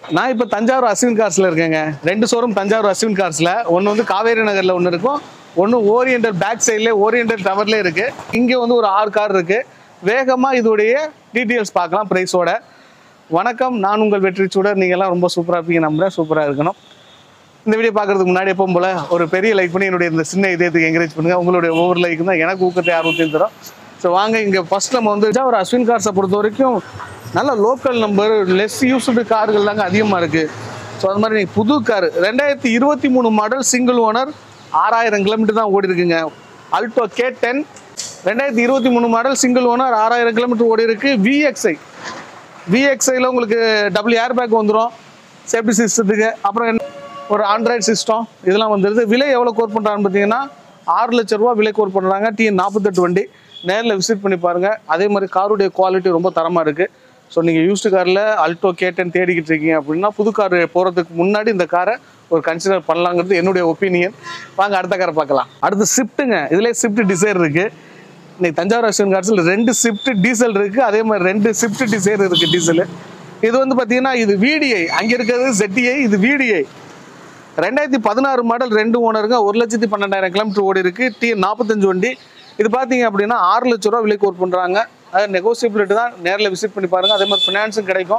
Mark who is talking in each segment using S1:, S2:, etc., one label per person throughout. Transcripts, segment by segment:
S1: நான் இப்போ தஞ்சாவூர் அஸ்வின் கார்ஸில் இருக்கேங்க ரெண்டு ஷோரூம் தஞ்சாவூர் அஸ்வின் கார்ஸில் ஒன்று வந்து காவேரி நகரில் ஒன்று இருக்கும் ஒன்று ஓரியண்டல் பேக் சைட்லேயே ஓரியண்டல் டவர்லேயே இருக்குது இங்கே வந்து ஒரு ஆறு கார் இருக்குது வேகமாக இதோடைய டீட்டெயில்ஸ் பார்க்கலாம் ப்ரைஸோட வணக்கம் நான் உங்கள் வெற்றி சூடர் நீங்கள்லாம் ரொம்ப சூப்பராக இருப்பீங்க நம்புறேன் சூப்பராக இருக்கணும் இந்த வீடியோ பார்க்கறதுக்கு முன்னாடி எப்பவும் போல ஒரு பெரிய லைக் பண்ணி என்னுடைய இந்த சின்ன இதயத்துக்கு என்கரேஜ் பண்ணுங்க உங்களுடைய ஒவ்வொரு லைக் தான் எனக்கு ஊக்கத்தை ஆர்வத்தையும் தரும் ஸோ வாங்க இங்கே ஃபர்ஸ்ட் நம்ம வந்து ஒரு அஸ்வின் கார்ஸை பொறுத்த வரைக்கும் நல்ல லோக்கல் நம்பர் லெஸ் யூஸ்டு கார்கள் தாங்க அதிகமாக இருக்குது ஸோ அது மாதிரி நீங்க புது கார் ரெண்டாயிரத்தி இருபத்தி மூணு மாடல் சிங்கிள் ஓனர் ஆறாயிரம் கிலோமீட்டர் தான் ஓடி இருக்குங்க அல்டோ கே டென் ரெண்டாயிரத்தி இருபத்தி மூணு மாடல் சிங்கிள் ஓனர் ஆறாயிரம் கிலோமீட்டர் ஓடி இருக்கு விஎக்ஸ்ஐ விஎக்ஸ்ஐயில் உங்களுக்கு டபுள் ஏர் பேக் வந்துடும் சேஃப்டி சிஸ்டத்துக்கு அப்புறம் என்ன ஒரு ஆண்ட்ராய்டு சிஸ்டம் இதெல்லாம் வந்துடுது விலை எவ்வளோ கோர் பண்ணுறாங்கன்னு பார்த்தீங்கன்னா ஆறு லட்ச ரூபா விலை கோர் பண்ணுறாங்க டிஎன் நாற்பத்தெட்டு வண்டி நேரில் விசிட் பண்ணி பாருங்கள் அதே மாதிரி காருடைய குவாலிட்டி ரொம்ப தரமாக இருக்குது ஸோ நீங்கள் யூஸ்டு காரில் அல்டோ கேட்டன் தேடிக்கிட்டு இருக்கீங்க அப்படின்னா புது கார் போகிறதுக்கு முன்னாடி இந்த காரை ஒரு கன்சிடர் பண்ணலாங்கிறது என்னுடைய ஒப்பீனியன் வாங்க அடுத்த காரை பார்க்கலாம் அடுத்து ஸ்விஃப்ட்டுங்க இதுலேயே ஸ்விஃப்ட் டிசைர் இருக்குது இன்னைக்கு தஞ்சாவூர் அஸ்வின் கார்ஸில் ரெண்டு ஸ்விஃப்ட் டீசல் இருக்குது அதே மாதிரி ரெண்டு ஸ்விஃப்ட் டிசைர் இருக்குது டீசல் இது வந்து பார்த்தீங்கன்னா இது விடிஐ அங்கே இருக்கிறது ZDI இது விடிஐ ரெண்டாயிரத்தி பதினாறு மாடல் ரெண்டு ஓனருங்க ஒரு லட்சத்தி பன்னெண்டாயிரம் கிலோமீட்டர் ஓடி இருக்கு டி நாற்பத்தஞ்சு வண்டி இது பார்த்தீங்க அப்படின்னா ஆறு லட்ச ரூபா விலைக்கு ஒர்க் பண்ணுறாங்க அது நெகோசியபிலிட்டி தான் நேரில் விசிட் பண்ணி பாருங்கள் அதே மாதிரி ஃபினான்ஸும் கிடைக்கும்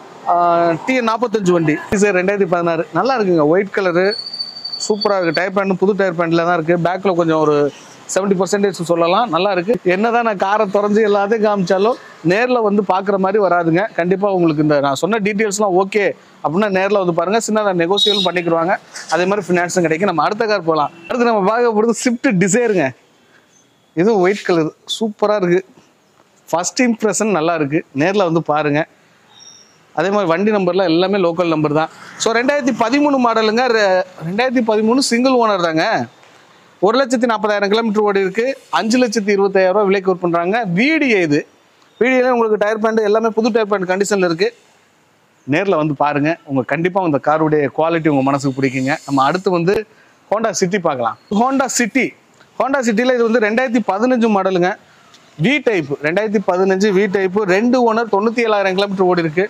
S1: டி நாற்பத்தஞ்சு வண்டி சார் ரெண்டாயிரத்தி பதினாறு நல்லா இருக்குங்க ஒயிட் கலரு சூப்பராக இருக்குது டயர் பேண்ட் புது டயர் பேண்ட்டில் தான் இருக்குது பேக்கில் கொஞ்சம் ஒரு செவன்ட்டி பர்சன்டேஜ் சொல்லலாம் நல்லா இருக்குது என்னதான் நான் காரை திறந்து எல்லாத்தையும் காமிச்சாலும் நேரில் வந்து பார்க்குற மாதிரி வராதுங்க கண்டிப்பாக உங்களுக்கு இந்த நான் சொன்ன டீட்டெயில்ஸ்லாம் ஓகே அப்படின்னா நேரில் வந்து பாருங்கள் சின்னதாக நெகோசியலும் பண்ணிக்கிடுவாங்க அதே மாதிரி ஃபினான்ஸும் கிடைக்கும் நம்ம அடுத்த கார் போகலாம் அடுத்து நம்ம பார்க்க போகிறது ஸ்விஃப்ட் டிசைருங்க இதுவும் ஒயிட் கலர் சூப்பராக இருக்குது ஃபர்ஸ்ட் இம்ப்ரெஷன் நல்லா இருக்குது நேரில் வந்து பாருங்கள் அதே மாதிரி வண்டி நம்பர்லாம் எல்லாமே லோக்கல் நம்பர் தான் ஸோ ரெண்டாயிரத்தி பதிமூணு மாடலுங்க ரெ- ரெண்டாயிரத்தி பதிமூணு சிங்கிள் ஓனர் தாங்க ஒரு லட்சத்தி நாற்பதாயிரம் கிலோமீட்டர் ஓடி இருக்கு அஞ்சு லட்சத்தி இருபத்தாயிரம் ரூபா விலைக்கு ஒர்க் பண்ணுறாங்க வீடியோ இது வீடியோல உங்களுக்கு டயர் பேண்ட் எல்லாமே புது டயர் பேண்ட் கண்டிஷனில் இருக்குது நேரில் வந்து பாருங்கள் உங்கள் கண்டிப்பாக இந்த காருடைய குவாலிட்டி உங்கள் மனசுக்கு பிடிக்குங்க நம்ம அடுத்து வந்து ஹோண்டா சிட்டி பார்க்கலாம் ஹோண்டா சிட்டி ஹோண்டா சிட்டியில் இது வந்து ரெண்டாயிரத்தி பதினஞ்சு மாடலுங்க வி டைப் ரெண்டாயிரத்தி பதினஞ்சு வி டைப்பு ரெண்டு ஓனர் தொண்ணூற்றி ஏழாயிரம் கிலோமீட்டர் ஓடி இருக்கு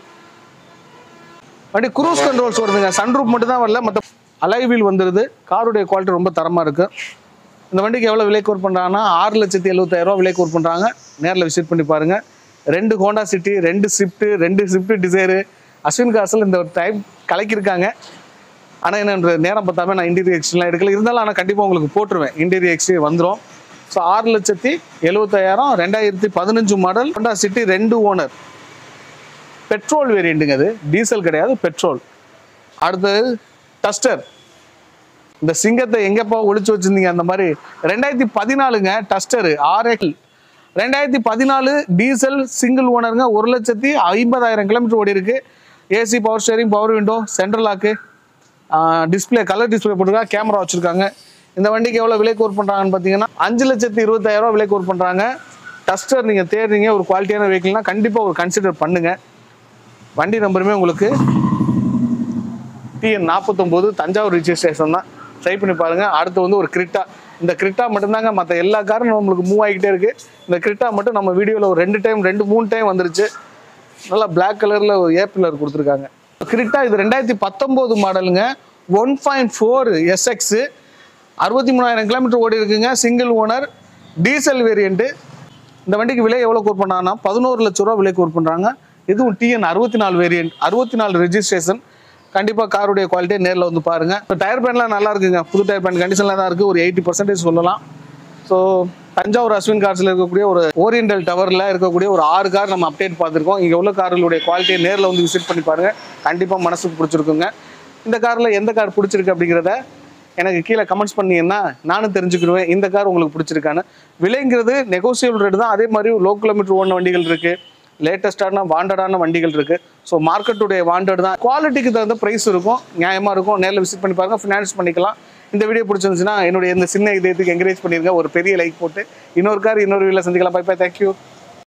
S1: வண்டி குரூஸ் கண்ட்ரோல்ஸ் வருதுங்க சன்ரூப் மட்டும் தான் வரல மற்ற அலைவீல் வந்துடுது காருடைய குவாலிட்டி ரொம்ப தரமாக இருக்குது இந்த வண்டிக்கு எவ்வளோ விலை கோர் பண்ணுறாங்கன்னா ஆறு லட்சத்தி எழுபத்தாயிரரூவா விலை கோர் பண்ணுறாங்க நேரில் விசிட் பண்ணி பாருங்கள் ரெண்டு ஹோண்டா சிட்டி ரெண்டு ஸ்விஃப்ட்டு ரெண்டு ஸ்விஃப்ட் டிசைரு அஸ்வின் காசில் இந்த ஒரு டைம் கலக்கியிருக்காங்க ஆனால் என்ன நேரம் பார்த்தாம நான் இன்டீரியர் எக்ஸ்ட்லாம் எடுக்கல இருந்தாலும் ஆனால் கண்டிப்பாக உங்களுக்கு போட்டுருவேன் இன்டீரியர் எக்ஸ்ட்ரீ வந்துடும் ஸோ ஆறு லட்சத்தி எழுபத்தாயிரம் ரெண்டாயிரத்தி பதினஞ்சு மாடல் ஹோண்டா சிட்டி ரெண்டு ஓனர் பெட்ரோல் வேரியண்ட்டுங்க அது டீசல் கிடையாது பெட்ரோல் அடுத்தது டஸ்டர் இந்த சிங்கத்தை எங்கப்பா ஒளிச்சு வச்சிருந்தீங்க அந்த மாதிரி ரெண்டாயிரத்தி பதினாலுங்க டஸ்டர் ஆர்எல் ரெண்டாயிரத்தி பதினாலு டீசல் சிங்கிள் ஓனருங்க ஒரு லட்சத்தி ஐம்பதாயிரம் கிலோமீட்டர் ஓடி இருக்கு AC power steering power window central lock display colour display போட்டிருக்கா கேமரா வச்சிருக்காங்க இந்த வண்டிக்கு எவ்வளோ விலை கோர் பண்ணுறாங்கன்னு பார்த்தீங்கன்னா அஞ்சு லட்சத்தி இருபத்தாயிரம் ரூபா விலை கோர் பண்ணுறாங்க டஸ்டர் நீங்கள் தேடுறீங்க ஒரு குவாலிட்டியான வெஹிக்கிள்னா கண்டிப்பாக ஒரு கன்சிடர் பண்ணுங்கள் வண்டி நம்பருமே உங்களுக்கு டிஎன் நாற்பத்தொம்போது தஞ்சாவூர் ரிஜிஸ்ட்ரேஷன் தான் ட்ரை பண்ணி பாருங்க அடுத்து வந்து ஒரு கிரிட்டா இந்த கிரிட்டா மட்டும்தாங்க மற்ற எல்லா காரும் நம்மளுக்கு மூவ் ஆகிக்கிட்டே இருக்கு இந்த கிரிட்டா மட்டும் நம்ம வீடியோவில் ஒரு ரெண்டு டைம் ரெண்டு மூணு டைம் வந்துருச்சு நல்லா Black கலரில் ஒரு ஏ பில்லர் கொடுத்துருக்காங்க கிரிட்டா இது ரெண்டாயிரத்தி பத்தொம்போது மாடலுங்க ஒன் பாயிண்ட் ஃபோர் எஸ்எக்ஸு அறுபத்தி மூணாயிரம் கிலோமீட்டர் ஓடி இருக்குங்க சிங்கிள் ஓனர் டீசல் வேரியண்ட்டு இந்த வண்டிக்கு விலை எவ்வளோ கோர் பண்ணாங்கன்னா பதினோரு லட்ச ரூபா விலை கோர் பண்ணுறாங்க இதுவும் டிஎன் அறுபத்தி நாலு வேரியன்ட் அறுபத்தி நாலு ரெஜிஸ்ட்ரேஷன் கண்டிப்பாக காருடைய குவாலிட்டியை நேரில் வந்து பாருங்கள் இப்போ டயர் பேண்ட்லாம் நல்லா இருக்குங்க புது டயர் பேண்ட் கண்டிஷனில் தான் இருக்குது ஒரு எயிட்டி பர்சன்டேஜ் சொல்லலாம் ஸோ தஞ்சாவூர் அஸ்வின் கார்ஸில் இருக்கக்கூடிய ஒரு ஓரியண்டல் டவரில் இருக்கக்கூடிய ஒரு ஆறு கார் நம்ம அப்டேட் பார்த்துருக்கோம் இங்கே உள்ள கார்களுடைய குவாலிட்டியை நேரில் வந்து விசிட் பண்ணி பாருங்கள் கண்டிப்பாக மனசுக்கு பிடிச்சிருக்குங்க இந்த காரில் எந்த கார் பிடிச்சிருக்கு அப்படிங்கிறத எனக்கு கீழே கமெண்ட்ஸ் பண்ணீங்கன்னா நானும் தெரிஞ்சுக்கிடுவேன் இந்த கார் உங்களுக்கு பிடிச்சிருக்கான்னு விலைங்கிறது நெகோசியபிள் ரேட் தான் அதே மாதிரி லோ கிலோமீட்டர் ஓடின வண்டிகள் இருக்குது லேட்டஸ்டான வாண்டடான வண்டிகள் இருக்குது ஸோ மார்க்கெட்டுடைய வாண்டட் தான் குவாலிட்டிக்கு தகுந்த ப்ரைஸ் இருக்கும் நியாயமாக இருக்கும் நேரில் விசிட் பண்ணி பாருங்க ஃபினான்ஸ் பண்ணிக்கலாம் இந்த வீடியோ பிடிச்சிருந்துச்சுன்னா என்னுடைய இந்த சின்ன இதயத்துக்கு என்கரேஜ் பண்ணிருங்க ஒரு பெரிய லைக் போட்டு இன்னொரு கார் இன்னொரு வீட்டில் சந்திக்கலாம் பை பை தேங்க்யூ